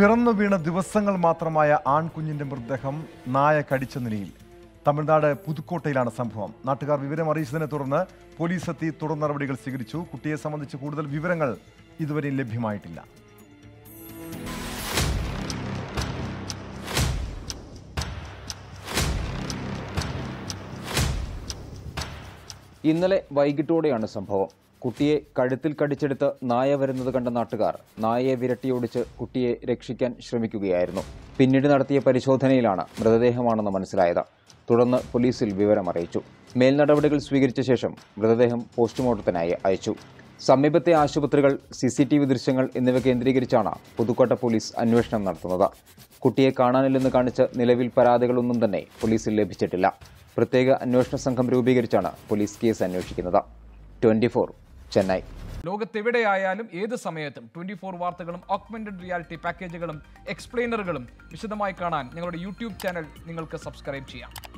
പിറന്നു വീണ ദിവസങ്ങൾ മാത്രമായ ആൺകുഞ്ഞിന്റെ മൃതദേഹം നായ കടിച്ച നിലയിൽ തമിഴ്നാട് പുതുക്കോട്ടയിലാണ് സംഭവം നാട്ടുകാർ വിവരം അറിയിച്ചതിനെ തുടർന്ന് പോലീസ് എത്തി തുടർ നടപടികൾ സ്വീകരിച്ചു കുട്ടിയെ സംബന്ധിച്ച് കൂടുതൽ വിവരങ്ങൾ ഇതുവരെയും ലഭ്യമായിട്ടില്ല ഇന്നലെ വൈകിട്ടോടെയാണ് സംഭവം കുട്ടിയെ കഴുത്തിൽ കടിച്ചെടുത്ത് നായ വരുന്നത് കണ്ട നാട്ടുകാർ നായയെ വിരട്ടിയോടിച്ച് കുട്ടിയെ രക്ഷിക്കാൻ ശ്രമിക്കുകയായിരുന്നു പിന്നീട് നടത്തിയ പരിശോധനയിലാണ് മൃതദേഹമാണെന്ന് മനസ്സിലായത് തുടർന്ന് പോലീസിൽ വിവരം അറിയിച്ചു മേൽനടപടികൾ സ്വീകരിച്ച ശേഷം മൃതദേഹം പോസ്റ്റ്മോർട്ടത്തിനായി അയച്ചു സമീപത്തെ ആശുപത്രികൾ സി സി ടി വി ദൃശ്യങ്ങൾ എന്നിവ കേന്ദ്രീകരിച്ചാണ് പുതുക്കോട്ട പോലീസ് അന്വേഷണം നടത്തുന്നത് കുട്ടിയെ കാണാനില്ലെന്ന് കാണിച്ച് നിലവിൽ പരാതികളൊന്നും തന്നെ പോലീസിൽ ലഭിച്ചിട്ടില്ല പ്രത്യേക അന്വേഷണ സംഘം രൂപീകരിച്ചാണ് പോലീസ് കേസ് അന്വേഷിക്കുന്നത് ട്വന്റി ചെന്നൈ ലോകത്തെവിടെയായാലും ഏത് സമയത്തും ട്വന്റി ഫോർ വാർത്തകളും ഓഗ്മെന്റഡ് റിയാലിറ്റി പാക്കേജുകളും എക്സ്പ്ലെയിനറുകളും വിശദമായി കാണാൻ ഞങ്ങളുടെ യൂട്യൂബ് ചാനൽ നിങ്ങൾക്ക് സബ്സ്ക്രൈബ് ചെയ്യാം